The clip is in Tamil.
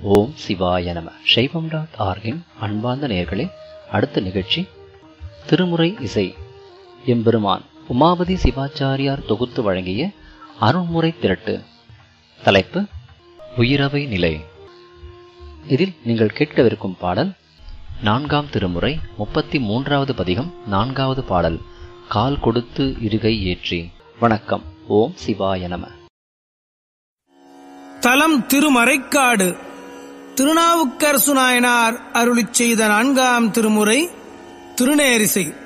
ஓம் சிவாய நம சைவம் டாட் ஆர்கின் அன்பார்ந்த நேயர்களே அடுத்த நிகழ்ச்சி திருமுறை இசை எம்பெருமான் உமாபதி சிவாச்சாரியார் தொகுத்து வழங்கிய அருள்முறை திரட்டு தலைப்பு உயிரவை நிலை இதில் நீங்கள் கேட்கவிருக்கும் பாடல் நான்காம் திருமுறை முப்பத்தி மூன்றாவது பதிகம் நான்காவது பாடல் கால் கொடுத்து இருகை ஏற்றி வணக்கம் ஓம் சிவாய நம தலம் திருமறைக்காடு திருநாவுக்கரசு நாயனார் அருளிச் செய்த நான்காம் திருமுறை திருநேரிசை